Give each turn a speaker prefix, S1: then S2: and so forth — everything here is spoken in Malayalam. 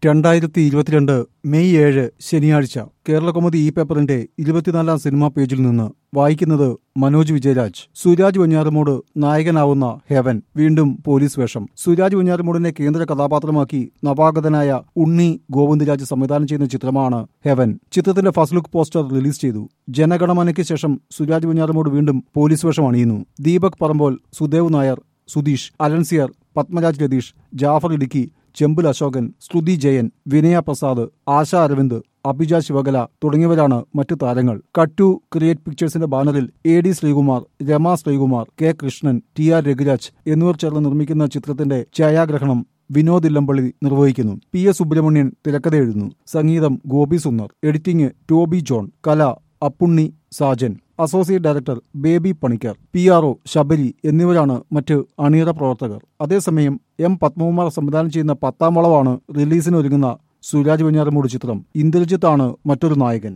S1: രണ്ടായിരത്തി ഇരുപത്തിരണ്ട് മെയ് ഏഴ് ശനിയാഴ്ച കേരളകൗമുദി ഈ പേപ്പറിന്റെ ഇരുപത്തിനാലാം സിനിമാ പേജിൽ നിന്ന് വായിക്കുന്നത് മനോജ് വിജയരാജ് സുരാജ് വഞ്ഞാറമൂട് നായകനാവുന്ന ഹെവൻ വീണ്ടും പോലീസ് വേഷം സുരാജ് വഞ്ഞാറമൂടിനെ കേന്ദ്ര കഥാപാത്രമാക്കി നവാഗതനായ ഉണ്ണി ഗോവിന്ദരാജ് സംവിധാനം ചെയ്യുന്ന ചിത്രമാണ് ഹെവൻ ചിത്രത്തിന്റെ ഫസ്റ്റ് ലുക്ക് പോസ്റ്റർ റിലീസ് ചെയ്തു ജനഗണമനയ്ക്ക് ശേഷം സുരാജ് വഞ്ഞാറമൂട് വീണ്ടും പോലീസ് വേഷം അണിയുന്നു ദീപക് പറമ്പോൽ സുദേവ് നായർ സുധീഷ് അലൻസിയർ പത്മരാജ് രതീഷ് ജാഫർ ഇടുക്കി ചെമ്പുൽ അശോകൻ ശ്രുതി ജയൻ വിനയ പ്രസാദ് ആശ അരവിന്ദ് അഭിജ ശിവകല തുടങ്ങിയവരാണ് മറ്റു താരങ്ങൾ കട്ടു ക്രിയേറ്റ് പിക്ചേഴ്സിന്റെ ബാനറിൽ A D Sreekumar Rama Sreekumar K Krishnan T R Raghuraj എന്നിവർ ചേർന്ന് നിർമ്മിക്കുന്ന ചിത്രത്തിന്റെ ഛായാഗ്രഹണം വിനോദ് ഇല്ലമ്പള്ളി നിർവഹിക്കുന്നു പി എസ് സുബ്രഹ്മണ്യൻ തിരക്കഥ എഴുതുന്നു സംഗീതം ഗോപി സുന്ദർ എഡിറ്റിംഗ് ടോബി ജോൺ കല Appunni Sajan associate director Baby Panicker P R O Sabari എന്നിവരാണ് മറ്റ് അണിയറ പ്രവർത്തകർ അതേസമയം എം പത്മകുമാർ സംവിധാനം ചെയ്യുന്ന പത്താം വളവാണ് റിലീസിന് ഒരുങ്ങുന്ന സുരാജ് വെഞ്ഞാറമൂട് ചിത്രം ഇന്ദ്രജിത്താണ് മറ്റൊരു നായകൻ